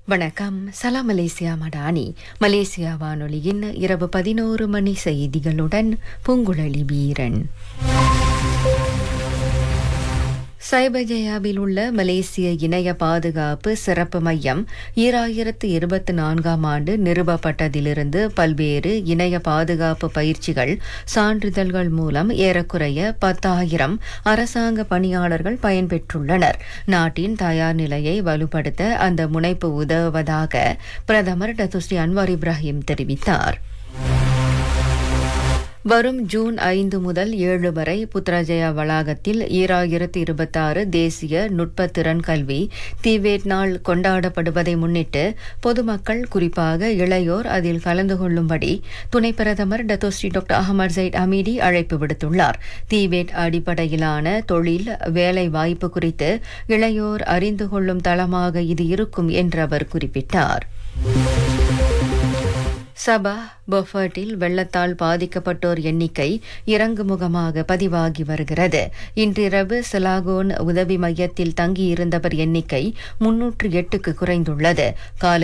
வணக்கம் சலாம் Malaysia Madani Malaysia வானொலியின் இரவு பதினோரு மணி செய்திகளுடன் பூங்குழலி வீரன் சைபஜயாவில் உள்ள மலேசிய இணைய பாதுகாப்பு சிறப்பு மையம் ஈராயிரத்து இருபத்தி நான்காம் ஆண்டு நிறுவப்பட்டதிலிருந்து பல்வேறு இணைய பாதுகாப்பு பயிற்சிகள் சான்றிதழ்கள் மூலம் ஏறக்குறைய பத்தாயிரம் அரசாங்க பணியாளர்கள் பயன்பெற்றுள்ளனர் நாட்டின் தயார் நிலையை வலுப்படுத்த அந்த முனைப்பு உதவுவதாக பிரதமர் டத்துஸ்ரீ அன்வார் இப்ராஹிம் தெரிவித்தார் வரும் ஜூன் ஐந்து முதல் ஏழு வரை புத்ராஜயா வளாகத்தில் ஈராயிரத்து இருபத்தாறு தேசிய நுட்ப திறன் கல்வி தீவேட் நாள் கொண்டாடப்படுவதை முன்னிட்டு பொதுமக்கள் குறிப்பாக இளையோர் அதில் கலந்து கொள்ளும்படி துணை பிரதமர் Datuk Seri doctor Ahmad Zahid Hamidi அழைப்பு விடுத்துள்ளார் தீவேட் அடிப்படையிலான தொழில் வேலை வாய்ப்பு குறித்து இளையோர் அறிந்து கொள்ளும் தளமாக இது இருக்கும் என்று அவர் குறிப்பிட்டார் சபா பொஃபர்ட்டில் வெள்ளத்தால் பாதிக்கப்பட்டோர் எண்ணிக்கை இறங்குமுகமாக பதிவாகி வருகிறது இன்றிரவு சிலாகோன் உதவி மையத்தில் தங்கியிருந்தவர் எண்ணிக்கை முன்னூற்று எட்டுக்கு குறைந்துள்ளது காலை